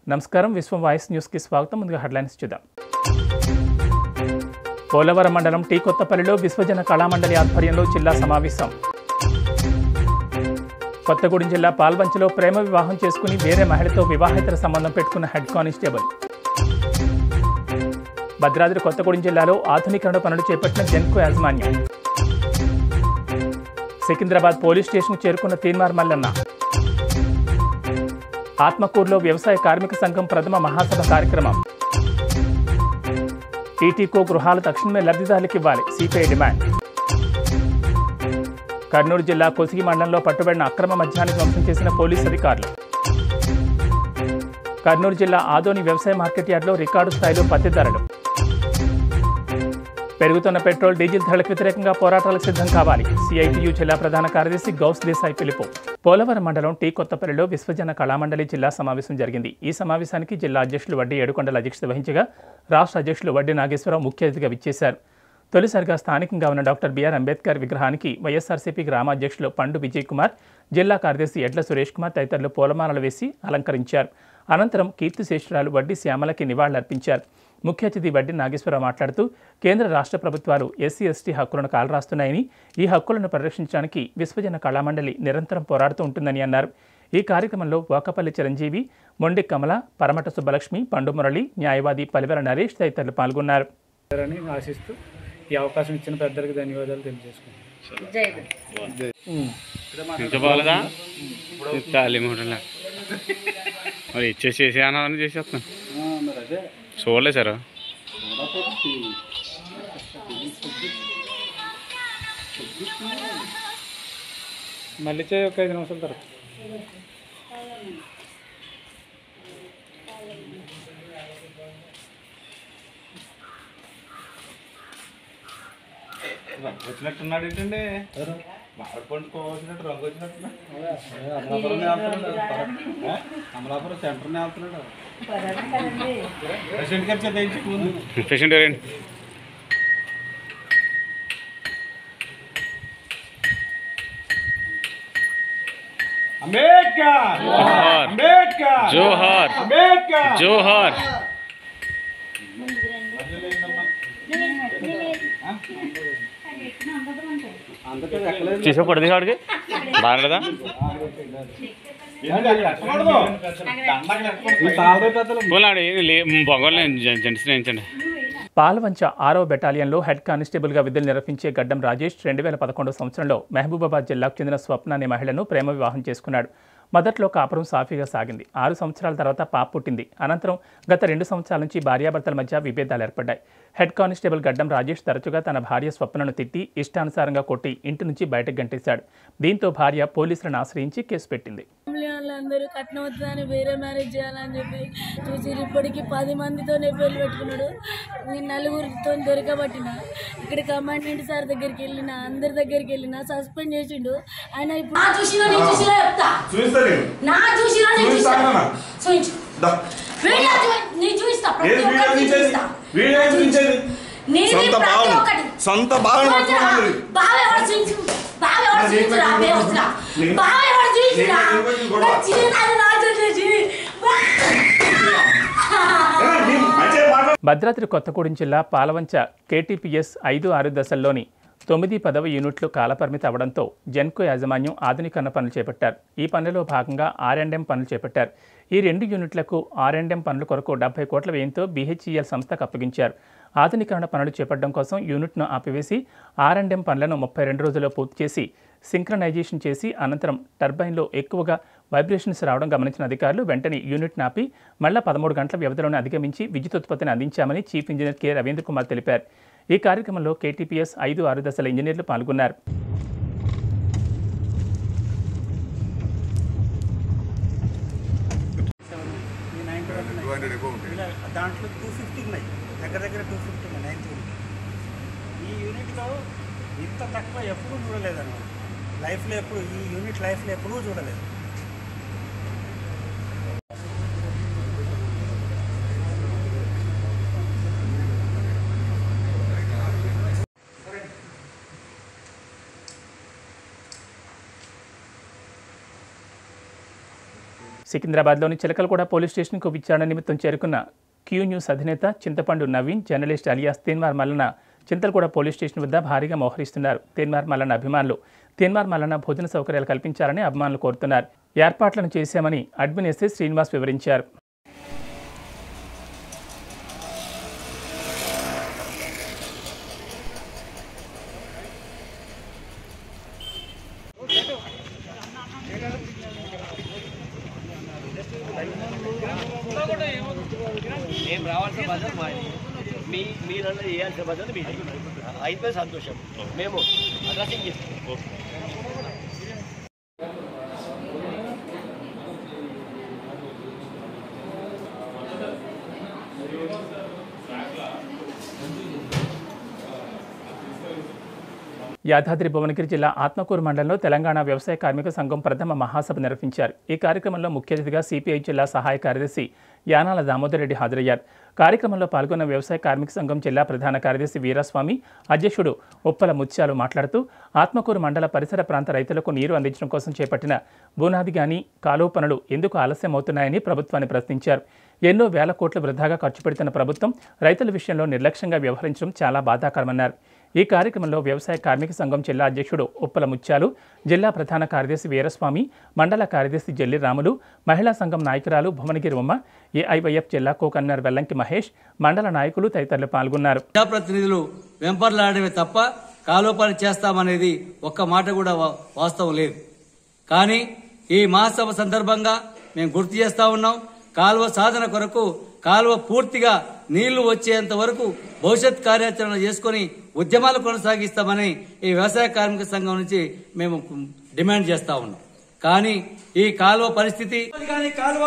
నమస్కారం విశ్వం వాయిస్ న్యూస్కి స్వాగతం ముందుగా హెడ్లైన్స్ చూద్దాం పోలవరం మండలం టీ కొత్తపల్లిలో విశ్వజన కళామండలి ఆధ్వర్యంలో జిల్లా సమావేశం కొత్తగూడెం జిల్లా పాల్వంచలో ప్రేమ వివాహం చేసుకుని వేరే మహిళతో వివాహేతర సంబంధం పెట్టుకున్న హెడ్ కానిస్టేబుల్ భద్రాద్రి కొత్తగూడెం జిల్లాలో ఆధునీకరణ పనులు చేపట్టిన జెన్కో యాజమాన్యం సికింద్రాబాద్ పోలీస్ స్టేషన్కు చేరుకున్న తీన్మార్ మల్లన్న ఆత్మకూరులో వ్యవసాయ కార్మిక సంఘం ప్రథమ మహాసభ కార్యక్రమం టీటీకో గృహాలు తక్షణమే లబ్ధిదారులకు ఇవ్వాలి సిపిఐ డిమాండ్ కర్నూలు జిల్లా కొసిగి మండలంలో పట్టుబడిన అక్రమ మద్యాన్ని ధ్వంసం చేసిన పోలీసు అధికారులు కర్నూలు జిల్లా ఆదోని వ్యవసాయ మార్కెట్ యార్డ్లో రికార్డు స్థాయిలో పత్తి ధరలు పెరుగుతున్న పెట్రోల్ డీజిల్ ధరలకు వ్యతిరేకంగా పోరాటాలకు సిద్ధం కావాలి సిఐటియు జిల్లా ప్రధాన కార్యదర్శి గౌస్ దేశాయ్ పిలుపు పోలవరం మండలం టీ కొత్తపల్లిలో విశ్వజన కళామండలి జిల్లా సమావేశం జరిగింది ఈ సమావేశానికి జిల్లా అధ్యక్షులు వడ్డీ ఏడుకొండల అధ్యక్షత వహించగా రాష్ట్ర అధ్యక్షులు వడ్డీ నాగేశ్వరరావు ముఖ్య అతిథిగా విచ్చేశారు తొలిసారిగా స్థానికంగా ఉన్న డాక్టర్ బిఆర్ అంబేద్కర్ విగ్రహానికి వైఎస్ఆర్సీపీ గ్రామాధ్యక్షులు పండు విజయ్ కుమార్ జిల్లా కార్యదర్శి ఎడ్ల సురేష్ కుమార్ తదితరులు పూలమాలలు వేసి అలంకరించారు అనంతరం కీర్తిశేషురాలు వడ్డీ శ్యామలకి నివాళులర్పించారు ముఖ్య అతిథి వడ్డీ నాగేశ్వరరావు మాట్లాడుతూ కేంద్ర రాష్ట్ర ప్రభుత్వాలు ఎస్సీ ఎస్టీ హక్కులను కాలరాస్తున్నాయని ఈ హక్కులను పరిరక్షించడానికి విశ్వజన కళామండలి నిరంతరం పోరాడుతూ ఉంటుందని అన్నారు ఈ కార్యక్రమంలో వాకపల్లి చిరంజీవి మొండి కమల పరమట సుబ్బలక్ష్మి పండు మురళి న్యాయవాది పలివెల నరేష్ తదితరులు పాల్గొన్నారు అని ఆశిస్తూ ఈ అవకాశం ఇచ్చిన పెద్దలకు ధన్యవాదాలు తెలియజేసుకుంటాం ఇంకా బాగాలేదా ఖాళీ మూటలే మరి ఇచ్చేసి చేసే అన్నదని చేసేస్తాను మరి అదే చూడలే సార్ మళ్ళీ చేయి ఒక ఐదు నిమిషాల తర్వాత వచ్చినట్టున్నాడు ఏంటండి మామిడి పండు కోసినట్టు రంగు వచ్చినట్టు అమలాపురం సెంటర్ని వెళ్తున్నాడు ప్రెసిడెంట్ గారు చదివించి ముందు పేషెంట్ రండి అంబేద్కర్ జోహార్ అంబేద్కర్ జోహార్ అంబేద్కర్ జోహార్ చేసే పడది కాడికి బాగాలేదా పోలాడు బొంగోలు జెంట్స్ నేర్చండి పాల్వంచ ఆరో బెటాలియన్లో హెడ్ కానిస్టేబుల్గా విధులు నిర్వహించే గడ్డం రాజేష్ రెండు వేల పదకొండు సంవత్సరంలో మహబూబాబాద్ జిల్లాకు చెందిన స్వప్న అనే మహిళను ప్రేమ వివాహం చేసుకున్నాడు మొదట్లో కాపురం సాఫీగా సాగింది ఆరు సంవత్సరాల తర్వాత పాప పుట్టింది అనంతరం గత రెండు సంవత్సరాల నుంచి భార్యాభర్తల మధ్య విభేదాలు ఏర్పడ్డాయి హెడ్ కానిస్టేబుల్ గడ్డం రాజేష్ తరచుగా తన భార్య స్వప్నను తిట్టి ఇష్టానుసారంగా కొట్టి ఇంటి నుంచి బయటకు గంటేశాడు దీంతో భార్య పోలీసులను ఆశ్రయించి కేసు పెట్టింది ఫ్యామిలీ వాళ్ళందరూ కట్నం వస్తుందని వేరే మ్యారేజ్ చేయాలని చెప్పి చూసి ఇప్పటికి పది మందితోనే పెళ్లి పెట్టుకున్నాడు నేను నలుగురితో దొరకబట్టిన ఇక్కడ కమాండెంట్ సార్ దగ్గరికి వెళ్ళిన అందరి దగ్గరికి వెళ్ళిన సస్పెండ్ చేసిండు ఆయన ఇప్పుడు నా చూసినా నేను చూసినా చెప్తా చూపిస్తా నేను నా చూసినా నేను చూసినా చూపిస్తానన్నా. చూపించు దా. వీడియో చూ- నేను చూపిస్తా ప్రతి ఏది వీడియో ఒక్కటి చూపించేది? చూపిస్తా వీడియో ఏది చూపించేది? నేను సొంత ప్రతి భావన. ఒక్కటి సొంత భావన పట్టుకోమన్నది. బావ ఎవరు చూపించు బావ ఎవరు నా చూపించురా నేను బేవస్తురా నేను- బావ ఎవరు చూపించురా నేను ఎందుకు గొడవ? నా జీవితాన్ని నాశనం చేసి ఏ, నీ మంచిగా మాట్లాడు. భద్రాద్రి కొత్తగూడెం జిల్లా పాలవంచ కేటీపీఎస్ ఐదు ఆరు దశల్లోని తొమ్మిది పదవ యూనిట్లు కాలపరిమితి అవడంతో జెన్కో యాజమాన్యం ఆధునీకరణ పనులు చేపట్టారు ఈ పనులలో భాగంగా ఆర్ఎండ్ఎం పనులు చేపట్టారు ఈ రెండు యూనిట్లకు ఆర్ఎండ్ఎం పనుల కొరకు డెబ్బై కోట్ల వ్యయంతో బీహెచ్ఈఎల్ సంస్థకు అప్పగించారు ఆధునీకరణ పనులు చేపట్టడం కోసం యూనిట్ను ఆపివేసి ఆర్ఎండ్ఎం పనులను ముప్పై రెండు రోజుల్లో పూర్తి చేసి సింక్రనైజేషన్ చేసి అనంతరం టర్బైన్లో ఎక్కువగా వైబ్రేషన్స్ రావడం గమనించిన అధికారులు వెంటనే యూనిట్ నాపి మళ్ళా పదమూడు గంటల వ్యవధిలోనే అధిగమించి విద్యుత్ ఉత్పత్తిని అందించామని chief engineer K Ravindra Kumar తెలిపారు ఈ కార్యక్రమంలో కేటీపీఎస్ ఐదు ఆరు దశల ఇంజనీర్లు పాల్గొన్నారు దాంట్లో టూ ఫిఫ్టీ ఉన్నాయి దగ్గర దగ్గర టూ ఫిఫ్టీ ఉన్నాయి నైన్త్ యూనిట్ ఈ యూనిట్లో ఇంత తక్కువ ఎప్పుడూ చూడలేదన్నమాట లైఫ్లో ఎప్పుడు ఈ యూనిట్ లైఫ్లో ఎప్పుడూ చూడలేదు సికింద్రాబాద్లోని చిలకలగూడ పోలీస్ స్టేషన్కు విచారణ నిమిత్తం చేరుకున్న క్యూ న్యూస్ అధినేత Chintapandu Naveen journalist alias Teenmar Mallanna Chintalaguda police station వద్ద భారీగా మోహరిస్తున్నారు తీన్మార్ మల్లన అభిమానులు తీన్మార్ మల్లన భోజన సౌకర్యాలు కల్పించాలని అభిమానులు కోరుతున్నారు ఏర్పాట్లను చేశామని అడ్మిన్ ఎస్ఐ శ్రీనివాస్ వివరించారు మేము రావాల్సిన బాధ్యత మాది మీ మీరన్నా చేయాల్సిన బాధ్యత మీది అయితే సంతోషం మేము అడ్రసింగ్ చేస్తాం యాదాద్రి భువనగిరి జిల్లా ఆత్మకూరు మండలంలో తెలంగాణ వ్యవసాయ కార్మిక సంఘం ప్రథమ మహాసభ నిర్వహించారు ఈ కార్యక్రమంలో ముఖ్య అతిథిగా సిపిఐ జిల్లా సహాయ కార్యదర్శి యానాల దామోదర్ రెడ్డి హాజరయ్యారు కార్యక్రమంలో పాల్గొన్న వ్యవసాయ కార్మిక సంఘం జిల్లా ప్రధాన కార్యదర్శి వీరస్వామి అధ్యక్షుడు ఉప్పల ముత్యాలు మాట్లాడుతూ ఆత్మకూరు మండల పరిసర ప్రాంత రైతులకు నీరు అందించడం కోసం చేపట్టిన బునాది గాని కాలువ పనులు ఎందుకు ఆలస్యమవుతున్నాయని ప్రభుత్వాన్ని ప్రశ్నించారు ఎన్నో వేల కోట్ల వృధాగా ఖర్చు పెడుతున్న ప్రభుత్వం రైతుల విషయంలో నిర్లక్ష్యంగా వ్యవహరించడం చాలా బాధాకరమన్నారు ఈ కార్యక్రమంలో వ్యవసాయ కార్మిక సంఘం జిల్లా అధ్యక్షుడు ఉప్పల ముత్యాలు జిల్లా ప్రధాన కార్యదర్శి వీరస్వామి మండల కార్యదర్శి జల్లి రాములు మహిళా సంఘం నాయకురాలు భువనగిరి ఉమ్మ ఏఐవైఎఫ్ జిల్లా కో కన్వీనర్ వెల్లంకి మహేష్ మండల నాయకులు తదితరులు పాల్గొన్నారు ప్రజాప్రతినిధులు వెంపర్లాడమే తప్ప కాలోపాలు చేస్తామనేది ఒక్క మాట కూడా వా- వాస్తవం లేదు కానీ ఈ మహాసభ సందర్భంగా మేము గుర్తు చేస్తా ఉన్నాం కాలువ సాధన కొరకు కాలువ పూర్తిగా నీళ్లు వచ్చేంత వరకు భవిష్యత్ కార్యాచరణ చేసుకుని ఉద్యమాలు కొనసాగిస్తామని ఈ వ్యవసాయ కార్మిక సంఘం నుంచి మేము డిమాండ్ చేస్తా ఉన్నాం కానీ ఈ కాలువ పరిస్థితి కానీ కాలువ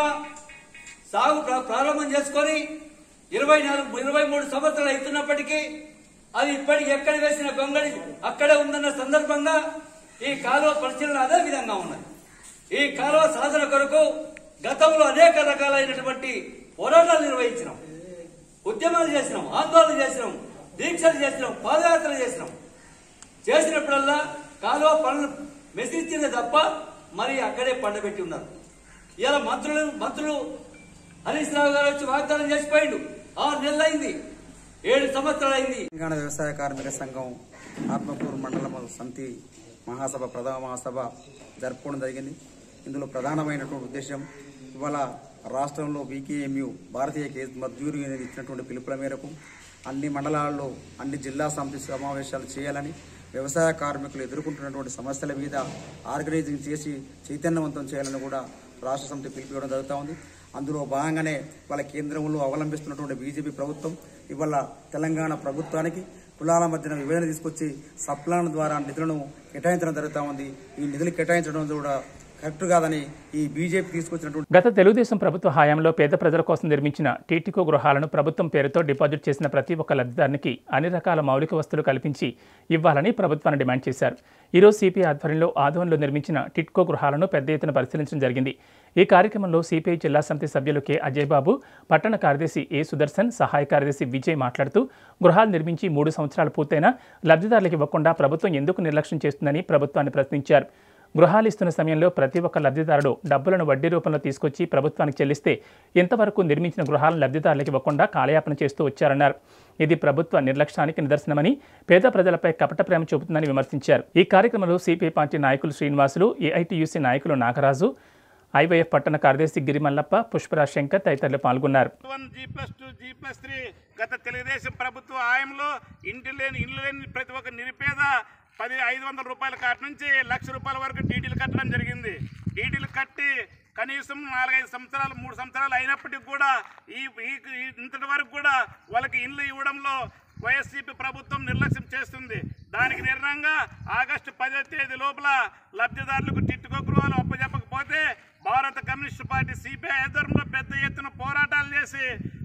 సాగు ప్రా- ప్రారంభం చేసుకొని ఇరవై నాలుగు ఇరవై మూడు సంవత్సరాలు అవుతున్నప్పటికీ అది ఇప్పటికి ఎక్కడ వేసిన గొంగడి అక్కడే ఉందన్న సందర్భంగా ఈ కాలువ పరిశీలన అదే విధంగా ఉన్నది ఈ కాలువ సాధన కొరకు గతంలో అనేక రకాలైనటువంటి పోరాటాలు నిర్వహించినాం ఉద్యమాలు చేసినాం ఆందోళన చేసినాం దీక్షలు చేసినాం పాదయాత్రలు చేసినాం చేసినప్పుడల్లా కాలువ పనులు మెసిచ్చిందే తప్ప మరి అక్కడే పండబెట్టి ఉన్నారు ఇలా మంత్రులు మంత్రులు హరీష్ రావు గారు వచ్చి వాగ్దానం చేసిపోయిండు ఆరు నెలలైంది ఏడు సంవత్సరాలైంది తెలంగాణ వ్యవసాయ కార్మిక సంఘం ఆత్మకూరు మండలం సమితి మహాసభ ప్రథమ మహాసభ జరుపుకోవడం జరిగింది ఇందులో ప్రధానమైనటువంటి ఉద్దేశం ఇవాళ రాష్ట్రంలో బీకేఎంయు భారతీయ కేస్ మజ్దూరు యూనియన్ ఇచ్చినటువంటి పిలుపుల మేరకు అన్ని మండలాల్లో అన్ని జిల్లా సమితి సమావేశాలు చేయాలని వ్యవసాయ కార్మికులు ఎదుర్కొంటున్నటువంటి సమస్యల మీద ఆర్గనైజింగ్ చేసి చైతన్యవంతం చేయాలని కూడా రాష్ట్ర సమితి పిలుపు ఇవ్వడం జరుగుతూ ఉంది అందులో భాగంగానే వాళ్ళ కేంద్రంలో అవలంబిస్తున్నటువంటి బీజేపీ ప్రభుత్వం ఇవాళ తెలంగాణ ప్రభుత్వానికి కులాల మధ్యన విభజన తీసుకొచ్చి సప్లాన్ ద్వారా నిధులను కేటాయించడం జరుగుతూ ఉంది ఈ నిధులు కేటాయించడం కూడా కరెక్ట్ కాదని ఈ బీజేపీ తీసుకొచ్చినటువంటి గత తెలుగుదేశం ప్రభుత్వ హయాంలో పేద ప్రజల కోసం నిర్మించిన టీటికో గృహాలను ప్రభుత్వం పేరుతో డిపాజిట్ చేసిన ప్రతి ఒక్క లబ్ధిదారునికి అన్ని రకాల మౌలిక వస్తువులు కల్పించి ఇవ్వాలని ప్రభుత్వాన్ని డిమాండ్ చేశారు ఈరోజు సిపిఐ ఆధ్వర్యంలో ఆదోన్లో నిర్మించిన టిట్కో గృహాలను పెద్ద ఎత్తున పరిశీలించడం జరిగింది ఈ కార్యక్రమంలో సిపిఐ జిల్లా సమితి సభ్యులు కె అజయ్ బాబు పట్టణ కార్యదర్శి ఏ సుదర్శన్ సహాయ కార్యదర్శి విజయ్ మాట్లాడుతూ గృహాలు నిర్మించి మూడు సంవత్సరాలు పూర్తయినా లబ్ధిదారులకు ఇవ్వకుండా ప్రభుత్వం ఎందుకు నిర్లక్ష్యం చేస్తుందని ప్రభుత్వాన్ని ప్రశ్నించారు గృహాలు ఇస్తున్న సమయంలో ప్రతి ఒక్క లబ్ధిదారుడు డబ్బులను వడ్డీ రూపంలో తీసుకొచ్చి ప్రభుత్వానికి చెల్లిస్తే ఇంతవరకు నిర్మించిన గృహాలను లబ్ధిదారులకు ఇవ్వకుండా కాలయాపన చేస్తూ వచ్చారన్నారు ఇది ప్రభుత్వ నిర్లక్ష్యానికి నిదర్శనమని పేద ప్రజలపై కపట ప్రేమ చూపుతుందని విమర్శించారు ఈ కార్యక్రమంలో సిపిఐ పార్టీ నాయకులు శ్రీనివాసులు ఏఐటియుసి నాయకులు నాగరాజు ఐవైఎఫ్ పట్టణ కార్యదర్శి గిరిమల్లప్ప పుష్పరాజ్ శంకర్ తదితరులు పాల్గొన్నారు one G plus two G plus three గత తెలుగుదేశం ప్రభుత్వ హయాంలో ఇంటి లేని ఇల్లు లేని ప్రతి ఒక్క నిరుపేద పది ఐదు వందల రూపాయల కాటి నుంచి లక్ష రూపాయల వరకు డీడీలు కట్టడం జరిగింది డీడీలు కట్టి కనీసం నాలుగైదు సంవత్సరాలు మూడు సంవత్సరాలు అయినప్పటికీ కూడా ఈ ఈ- ఈ- ఇంతటి వరకు కూడా వాళ్ళకి ఇండ్లు ఇవ్వడంలో వైఎస్సీపీ ప్రభుత్వం నిర్లక్ష్యం చేస్తుంది దానికి నిర్ణయంగా ఆగస్టు పదో తేదీ లోపల లబ్ధిదారులకు టిట్టుకో గృహాలు అప్పచెప్పకపోతే భారత కమ్యూనిస్టు పార్టీ సిపిఐ ఆధ్వర్యంలో పెద్ద ఎత్తున పోరాటాలు చేసి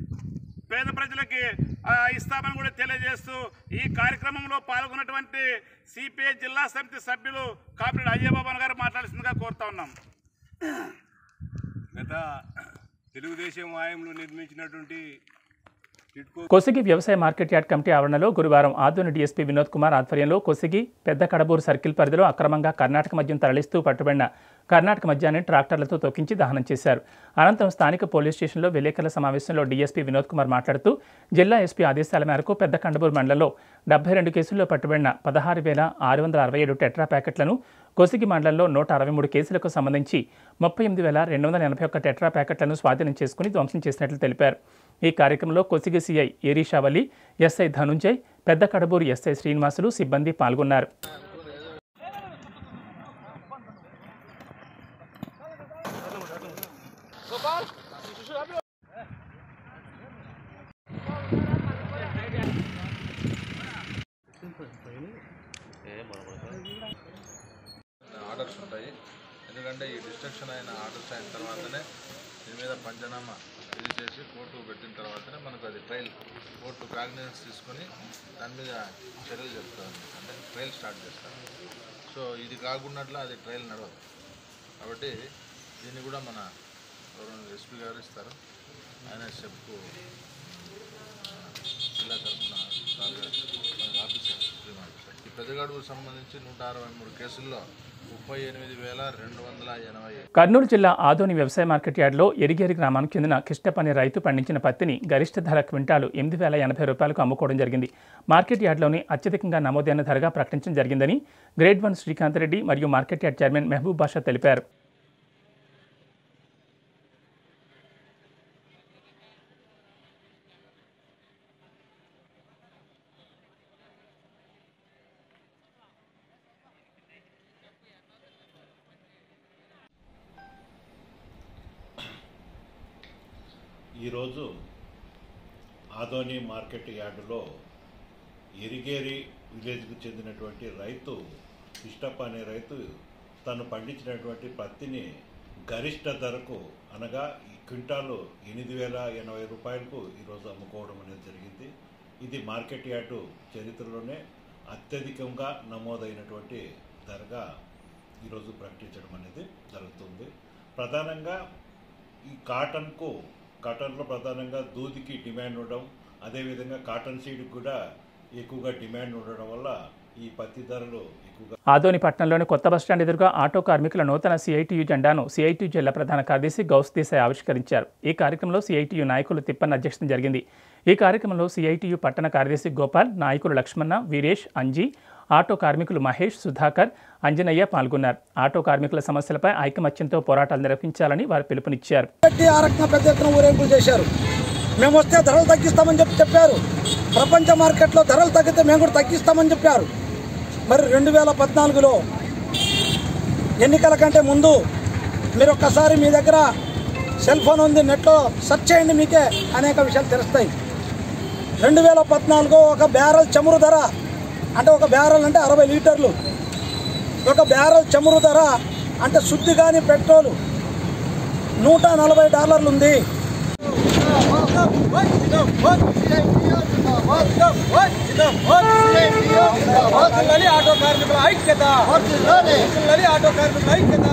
పేద ప్రజలకి ఆ, ఇస్తామని కూడా తెలియజేస్తూ ఈ కార్యక్రమంలో పాల్గొన్నటువంటి సిపిఐ జిల్లా సమితి సభ్యులు కాపిరెడ్డి అయ్యబాబు గారు మాట్లాడాల్సిందిగా కోరుతా ఉన్నాం గత తెలుగుదేశం హయాంలో నిర్మించినటువంటి కొసిగి వ్యవసాయ మార్కెట్ యార్డ్ కమిటీ ఆవరణలో గురువారం ఆదోని డీఎస్పీ వినోద్ కుమార్ ఆధ్వర్యంలో కొసిగి పెద్ద కడబూరు సర్కిల్ పరిధిలో అక్రమంగా కర్ణాటక మద్యం తరలిస్తూ పట్టుబడిన కర్ణాటక మద్యాన్ని ట్రాక్టర్లతో తొక్కించి దహనం చేశారు అనంతరం స్థానిక పోలీస్ స్టేషన్లో విలేకరుల సమావేశంలో డీఎస్పీ వినోద్ కుమార్ మాట్లాడుతూ జిల్లా ఎస్పీ ఆదేశాల మేరకు పెద్ద కండబూరు మండలంలో డెబ్బై రెండు కేసుల్లో పట్టుబడిన పదహారు వేల ఆరు వందల అరవై ఏడు టెట్రా ప్యాకెట్లను కొసిగి మండలంలో నూట అరవై మూడు కేసులకు సంబంధించి ముప్పై ఎనిమిది వేల రెండు వందల ఎనభై ఒక్క టెట్రా ప్యాకెట్లను స్వాధీనం చేసుకుని ధ్వంసం చేసినట్లు తెలిపారు ఈ కార్యక్రమంలో Kosigi CI Erishavali SI Dhananjay Pedda Kadaburu SI Srinivasulu సిబ్బంది పాల్గొన్నారు ఆర్డర్స్ ఉంటాయి ఎందుకంటే ఈ డిస్ట్రక్షన్ అయిన ఆర్డర్స్ అయిన తర్వాతనే దీని మీద పంచనామా ఇది చేసి కోర్టు పెట్టిన తర్వాతనే మనకు అది ట్రయల్ కోర్టు కాగ్నిజెన్స్ తీసుకొని దాని మీద చర్యలు చెప్తారు అంటే ట్రయల్ స్టార్ట్ చేస్తారు సో ఇది కాకున్నట్లు అది ట్రయల్ నడవదు కాబట్టి దీన్ని కూడా మన గౌరవ ఎస్పీ గారు ఇస్తారు ఆయన చెప్పుకు జిల్లా తరఫున సార్ గారు మనకు ఆఫీసర్ శ్రీమాన్ సార్ ఈ పెద్దగడుకు సంబంధించి నూట అరవై మూడు కేసుల్లో ముప్పై ఎనిమిది వేల రెండు వందల ఎనభై కర్నూలు జిల్లా ఆదోని వ్యవసాయ మార్కెట్ యార్డ్లో ఎరిగేరి గ్రామానికి చెందిన కిష్టపని రైతు పండించిన పత్తిని గరిష్ట ధర క్వింటాలు ఎనిమిది వేల ఎనభై రూపాయలకు అమ్ముకోవడం జరిగింది మార్కెట్ యార్డ్లోని అత్యధికంగా నమోదైన ధరగా ప్రకటించడం జరిగిందని గ్రేడ్ వన్ శ్రీకాంత్ రెడ్డి మరియు market yard chairman Mehboob Basha తెలిపారు ఈరోజు ఆదోని మార్కెట్ యార్డులో ఎరిగేరి విలేజ్కు చెందినటువంటి రైతు ఇష్టప్ప అనే రైతు తను పండించినటువంటి పత్తిని గరిష్ట ధరకు అనగా ఈ క్వింటాలు ఎనిమిది వేల ఎనభై రూపాయలకు ఈరోజు అమ్ముకోవడం అనేది జరిగింది ఇది మార్కెట్ యార్డు చరిత్రలోనే అత్యధికంగా నమోదైనటువంటి ధరగా ఈరోజు ప్రకటించడం అనేది జరుగుతుంది ప్రధానంగా ఈ కాటన్కు కాటన్లో ప్రధానంగా దూదికి డిమాండ్ ఉండడం అదేవిధంగా కాటన్ సీడ్కి కూడా ఎక్కువగా డిమాండ్ ఉండడం వల్ల ఈ పత్తి ధరలు ఎక్కువగా ఆదోని పట్టణంలోని కొత్త బస్టాండ్ ఎదురుగా ఆటో కార్మికుల నూతన సిఐటియు జెండాను సిఐటియు జిల్లా ప్రధాన కార్యదర్శి గౌస్ దేశాయ్ ఆవిష్కరించారు ఈ కార్యక్రమంలో సిఐటియు నాయకులు తిప్పన్న అధ్యక్షత జరిగింది ఈ కార్యక్రమంలో సిఐటియు పట్టణ కార్యదర్శి గోపాల్ నాయకులు లక్ష్మణ వీరేష్ అంజీ ఆటో కార్మికులు మహేష్ సుధాకర్ అంజనయ్య పాల్గొన్నారు ఆటో కార్మికుల సమస్యలపై ఐకమత్యంతో పోరాటాలు నిర్వహించాలని వారు పిలుపునిచ్చారు పెట్టి ఆ రకంగా పెద్ద ఎత్తున ఊరేగింపులు చేశారు మేము వస్తే ధరలు తగ్గిస్తామని చెప్పి చెప్పారు ప్రపంచ మార్కెట్లో ధరలు తగ్గితే మేము కూడా తగ్గిస్తామని చెప్పారు మరి రెండు వేల పద్నాలుగులో ఎన్నికల కంటే ముందు మీరు ఒక్కసారి మీ దగ్గర సెల్ ఫోన్ ఉంది నెట్లో సెర్చ్ చేయండి మీకే అనేక విషయాలు తెలుస్తాయి రెండు వేల పద్నాలుగు ఒక బ్యారల్ చమురు ధర అంటే ఒక బ్యారల్ అంటే అరవై లీటర్లు ఒక బ్యారల్ చమురు ధర అంటే శుద్ధి కాని పెట్రోల్ నూట నలభై డాలర్లు ఉంది ఆటో కార్మికుల ఐక్యత ఆటో కార్మికుల ఐక్యత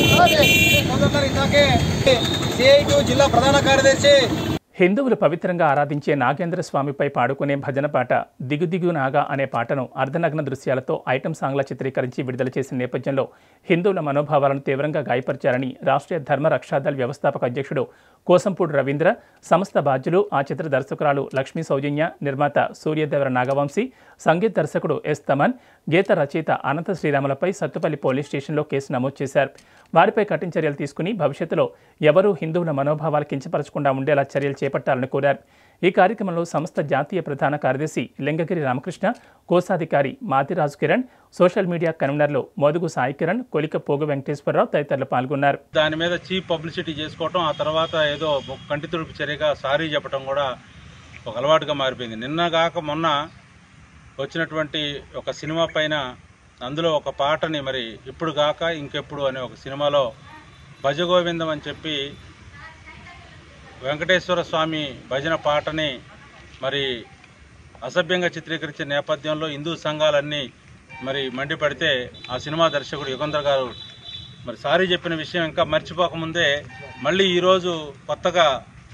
సిఐటి జిల్లా ప్రధాన కార్యదర్శి హిందువులు పవిత్రంగా ఆరాధించే నాగేంద్ర స్వామిపై పాడుకునే భజన పాట దిగు దిగు నాగా అనే పాటను అర్ధనగ్న దృశ్యాలతో ఐటమ్ సాంగ్లా చిత్రీకరించి విడుదల చేసిన నేపథ్యంలో హిందువుల మనోభావాలను తీవ్రంగా గాయపరిచారని రాష్ట్రీయ ధర్మ రక్షాదళ్ వ్యవస్థాపక అధ్యక్షుడు కోసంపూడి రవీంద్ర సంస్థ బాధ్యులు ఆ చిత్ర దర్శకురాలు లక్ష్మీ సౌజన్య నిర్మాత సూర్యదేవర నాగవంశీ సంగీత దర్శకుడు ఎస్ తమన్ గీత రచయిత అనంత శ్రీరాములపై సత్తుపల్లి పోలీస్ స్టేషన్లో కేసు నమోదు చేశారు వారిపై కఠిన చర్యలు తీసుకుని భవిష్యత్తులో ఎవరూ హిందువుల మనోభావాలు కించపరచకుండా ఉండేలా చర్యలు చేపట్టాలని కోరారు ఈ కార్యక్రమంలో సంస్థ జాతీయ ప్రధాన కార్యదర్శి లింగగిరి రామకృష్ణ కోశాధికారి మాతిరాజు కిరణ్ సోషల్ మీడియా కన్వీనర్లు మోదుగు సాయి కిరణ్ కొలిక పోగు వెంకటేశ్వరరావు తదితరులు పాల్గొన్నారు దాని మీద చీప్ పబ్లిసిటీ చేసుకోవటం ఆ తర్వాత ఏదో ఒక కంటి తుడుపు చర్యగా సారీ చెప్పడం కూడా ఒక అలవాటుగా మారిపోయింది నిన్న కాక మొన్న వచ్చినటువంటి ఒక సినిమా పైన అందులో ఒక పాటని మరి ఇప్పుడు కాక ఇంకెప్పుడు అనే ఒక సినిమాలో భజగోవిందం అని చెప్పి వెంకటేశ్వర స్వామి భజన పాటని మరి అసభ్యంగా చిత్రీకరించే నేపథ్యంలో హిందూ సంఘాలన్నీ మరి మండిపడితే ఆ సినిమా దర్శకుడు యుగంధర్ గారు మరి సారీ చెప్పిన విషయం ఇంకా మర్చిపోకముందే మళ్ళీ ఈరోజు కొత్తగా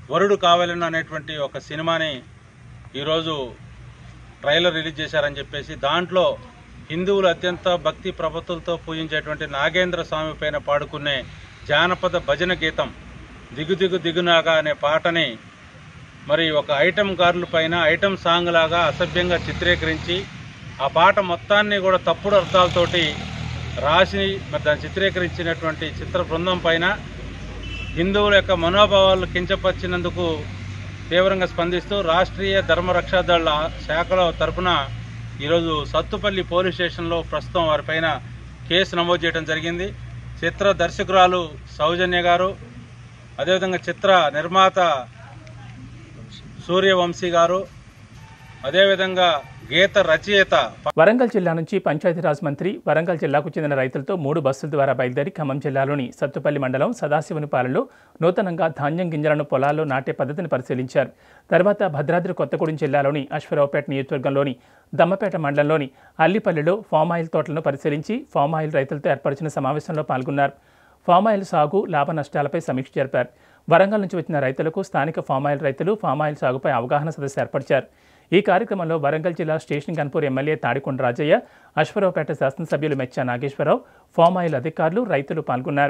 వరుడు కావాలను అనేటువంటి ఒక సినిమాని ఈరోజు ట్రైలర్ రిలీజ్ చేశారని చెప్పేసి దాంట్లో హిందువులు అత్యంత భక్తి ప్రపత్తులతో పూజించేటువంటి నాగేంద్ర స్వామి పైన పాడుకునే జానపద భజన గీతం దిగు దిగు దిగునాగా అనే పాటని మరి ఒక ఐటమ్ కార్ల పైన ఐటమ్ సాంగ్ లాగా అసభ్యంగా చిత్రీకరించి ఆ పాట మొత్తాన్ని కూడా తప్పుడు అర్థాలతోటి రాసి మరి దాన్ని చిత్రీకరించినటువంటి చిత్ర బృందం పైన హిందువుల యొక్క మనోభావాలు కించపరిచినందుకు తీవ్రంగా స్పందిస్తూ రాష్ట్రీయ ధర్మరక్షా దళ శాఖల తరపున ఈరోజు సత్తుపల్లి పోలీస్ స్టేషన్లో ప్రస్తుతం వారిపైన కేసు నమోదు చేయడం జరిగింది చిత్ర దర్శకురాలు సౌజన్య గారు అదేవిధంగా చిత్ర నిర్మాత సూర్యవంశీ గారు అదేవిధంగా గీత రచయిత వరంగల్ జిల్లా నుంచి పంచాయతీరాజ్ మంత్రి వరంగల్ జిల్లాకు చెందిన రైతులతో మూడు బస్సుల ద్వారా బయలుదేరి ఖమ్మం జిల్లాలోని సత్తుపల్లి మండలం సదాశివునిపాలెంలో నూతనంగా ధాన్యం గింజలను పొలాల్లో నాటే పద్ధతిని పరిశీలించారు తర్వాత భద్రాద్రి కొత్తగూడెం జిల్లాలోని అశ్వరావుపేట నియోజకవర్గంలోని దమ్మపేట మండలంలోని అల్లిపల్లిలో ఫామ్ ఆయిల్ తోటలను పరిశీలించి ఫామ్ ఆయిల్ రైతులతో ఏర్పరిచిన సమావేశంలో పాల్గొన్నారు ఫామ్ ఆయిల్ సాగు లాభ నష్టాలపై సమీక్ష జరిపారు వరంగల్ నుంచి వచ్చిన రైతులకు స్థానిక ఫామ్ ఆయిల్ రైతులు ఫామ్ ఆయిల్ సాగుపై అవగాహన సదస్సు ఏర్పరిచారు ఈ కార్యక్రమంలో వరంగల్ జిల్లా స్టేషన్ గన్పూర్ ఎమ్మెల్యే తాడికొండ రాజయ్య అశ్వరావుపేట శాసనసభ్యులు మెచ్చా నాగేశ్వరరావు ఫామ్ ఆయిల్ అధికారులు రైతులు పాల్గొన్నారు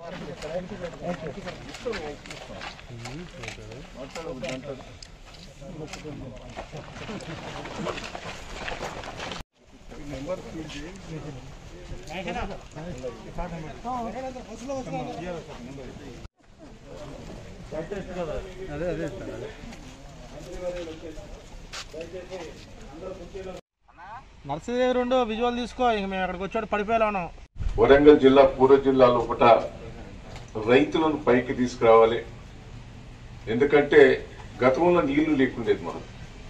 అదే అదే నర్సరీ రెండు విజువల్ తీసుకో ఇంక మేము అక్కడికి వచ్చాడు పడిపోయేలా ఉన్నాం వరంగల్ జిల్లా పూర్వ జిల్లా లోపల రైతులను పైకి తీసుకురావాలి ఎందుకంటే గతంలో నీళ్లు లేకుండేది మనం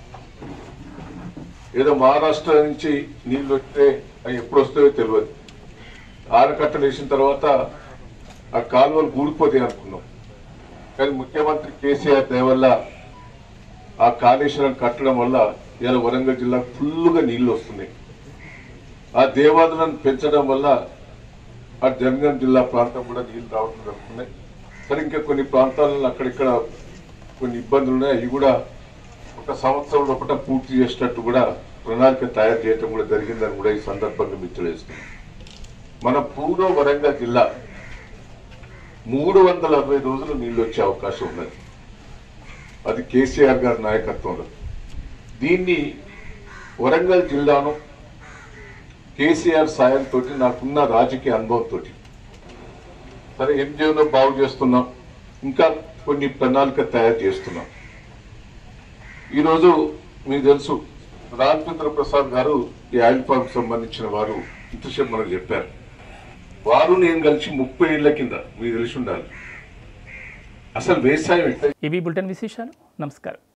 ఏదో మహారాష్ట్ర నుంచి నీళ్లు వస్తే అవి ఎప్పుడు వస్తాయో తెలియదు ఆనకట్టలు వేసిన తర్వాత ఆ కాలువలు గూడిపోతాయి అనుకున్నాం కానీ ముఖ్యమంత్రి కేసీఆర్ దయ వల్ల ఆ కాళేశ్వరం కట్టడం వల్ల ఇలా వరంగల్ జిల్లా ఫుల్గా నీళ్లు వస్తున్నాయి ఆ దేవాదులను పెంచడం వల్ల ఆ జనగాం జిల్లా ప్రాంతం కూడా నీళ్లు రావడం జరుగుతున్నాయి సరే ఇంకా కొన్ని ప్రాంతాలలో అక్కడిక్కడ కొన్ని ఇబ్బందులు ఉన్నాయి అవి కూడా ఒక సంవత్సరం లోపల పూర్తి చేసినట్టు కూడా ప్రణాళిక తయారు చేయడం కూడా జరిగిందని కూడా ఈ సందర్భంగా మీకు తెలియజేస్తున్నాం మన పూర్వ వరంగల్ జిల్లా మూడు వందల అరవై రోజులు నీళ్లు వచ్చే అవకాశం ఉన్నది అది కేసీఆర్ గారి నాయకత్వంలో దీన్ని వరంగల్ జిల్లాను కేసీఆర్ సాయంతో నాకున్న రాజకీయ అనుభవంతో సరే ఎంజిఓలో బాగు చేస్తున్నాం ఇంకా కొన్ని ప్రణాళిక తయారు చేస్తున్నాం ఈరోజు మీకు తెలుసు రామచంద్ర ప్రసాద్ గారు ఈ ఆయిల్ ఫార్మ్ సంబంధించిన వారు ఇంతసేపు మనకు చెప్పారు వారు నేను కలిసి ముప్పై ఏళ్ల కింద మీకు తెలిసి ఉండాలి అసలు వ్యవసాయం ఎట్లా ఇవి బులెటిన్ విశేషాలు నమస్కారం